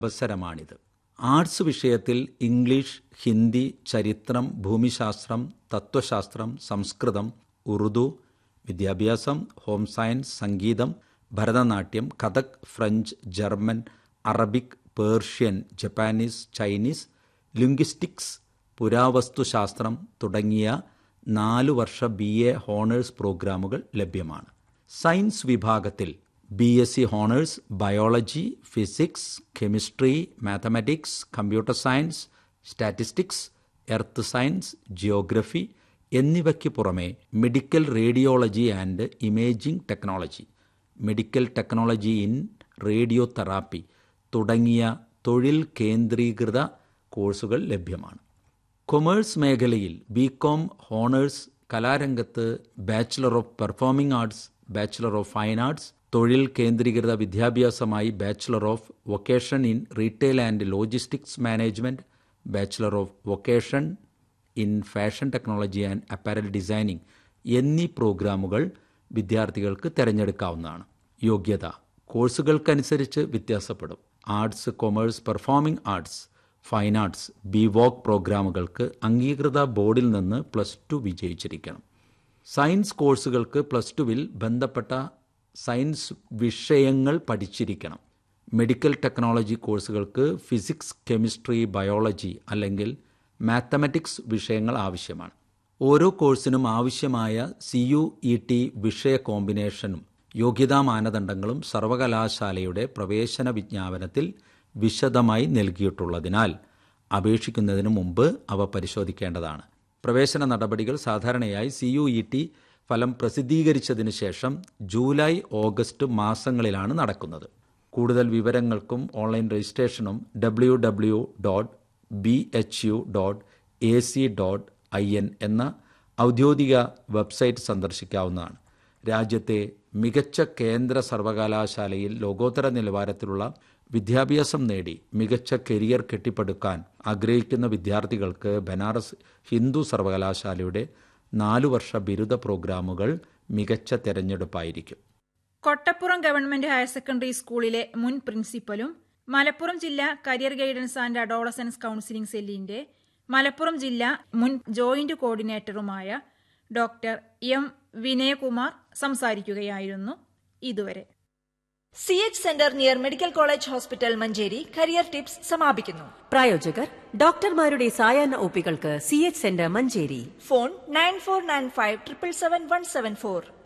അവസരമാണിത് ആർട്സ് വിഷയത്തിൽ ഇംഗ്ലീഷ് ഹിന്ദി ചരിത്രം ഭൂമിശാസ്ത്രം തത്വശാസ്ത്രം സംസ്കൃതം ഉറുദു വിദ്യാഭ്യാസം ഹോം സയൻസ് സംഗീതം Bharatanatyam Kathak French German Arabic Persian Japanese Chinese linguistics പുരാവസ്തുശാസ്ത്രം തുടങ്ങിയ നാലു വർഷ ബി എ ഹോണേഴ്സ് പ്രോഗ്രാമുകൾ ലഭ്യമാണ് സയൻസ് വിഭാഗത്തിൽ B S C honours biology physics chemistry mathematics computer science statistics earth science geography എന്നിവയ്ക്ക് പുറമെ medical radiology and imaging technology medical technology in radiotherapy തുടങ്ങിയ തൊഴിൽ കേന്ദ്രീകൃത കോഴ്സുകൾ ലഭ്യമാണ് കൊമേഴ്സ് മേഖലയിൽ ബി കോം ഹോണേഴ്സ് കലാരംഗത്ത് bachelor of performing arts bachelor of fine arts തൊഴിൽ കേന്ദ്രീകൃത വിദ്യാഭ്യാസമായി bachelor of vocation in retail and logistics management bachelor of vocation in fashion technology and apparel designing എന്നീ പ്രോഗ്രാമുകൾ വിദ്യാർത്ഥികൾക്ക് തിരഞ്ഞെടുക്കാവുന്നതാണ് യോഗ്യത കോഴ്സുകൾക്കനുസരിച്ച് വ്യത്യാസപ്പെടും arts commerce performing arts fine arts B voc പ്രോഗ്രാമുകൾക്ക് അംഗീകൃത ബോർഡിൽ നിന്ന് പ്ലസ് ടു വിജയിച്ചിരിക്കണം സയൻസ് കോഴ്സുകൾക്ക് പ്ലസ് ടുവിൽ ബന്ധപ്പെട്ട സയൻസ് വിഷയങ്ങൾ പഠിച്ചിരിക്കണം മെഡിക്കൽ ടെക്നോളജി കോഴ്സുകൾക്ക് ഫിസിക്സ് കെമിസ്ട്രി ബയോളജി അല്ലെങ്കിൽ മാത്തമാറ്റിക്സ് വിഷയങ്ങൾ ആവശ്യമാണ് ഓരോ കോഴ്സിനും ആവശ്യമായ സി യു ഇ ടി വിഷയ കോമ്പിനേഷനും യോഗ്യതാ മാനദണ്ഡങ്ങളും സർവകലാശാലയുടെ പ്രവേശന വിജ്ഞാപനത്തിൽ വിശദമായി നൽകിയിട്ടുള്ളതിനാൽ അപേക്ഷിക്കുന്നതിന് മുമ്പ് അവ പരിശോധിക്കേണ്ടതാണ് പ്രവേശന നടപടികൾ സാധാരണയായി സി യു ഇ ടി ഫലം പ്രസിദ്ധീകരിച്ചതിന് ശേഷം ജൂലൈ ഓഗസ്റ്റ് മാസങ്ങളിലാണ് നടക്കുന്നത് കൂടുതൽ വിവരങ്ങൾക്കും ഓൺലൈൻ രജിസ്ട്രേഷനും W W dot B H U dot A C dot I N എന്ന ഔദ്യോഗിക വെബ്സൈറ്റ് സന്ദർശിക്കാവുന്നതാണ് രാജ്യത്തെ മികച്ച കേന്ദ്ര സർവകലാശാലയിൽ ലോകോത്തര നിലവാരത്തിലുള്ള വിദ്യാഭ്യാസം നേടി മികച്ച കരിയർ കെട്ടിപ്പടുക്കാൻ ആഗ്രഹിക്കുന്ന വിദ്യാർത്ഥികൾക്ക് ബനാറസ് ഹിന്ദു സർവകലാശാലയുടെ നാലു വർഷ ബിരുദ പ്രോഗ്രാമുകൾ മികച്ച തെരഞ്ഞെടുപ്പായിരിക്കും കൊട്ടപ്പുറം ഗവൺമെന്റ് ഹയർ സെക്കൻഡറി സ്കൂളിലെ മുൻ പ്രിൻസിപ്പലും മലപ്പുറം ജില്ലാ career guidance and adolescence counselling സെല്ലിന്റെ മലപ്പുറം ജില്ലാ മുൻ ജോയിന്റ് കോർഡിനേറ്ററുമായ ഡോക്ടർ എം വിനയകുമാർ സംസാരിക്കുകയായിരുന്നു ഇതുവരെ C H centre near medical college hospital Manjeri career tips സമാപിക്കുന്നു പ്രായോജകർ ഡോക്ടർമാരുടെ സായാഹ്ന ഒപ്പികൾക്ക് C H centre Manjeri phone nine four nine five triple seven one seven four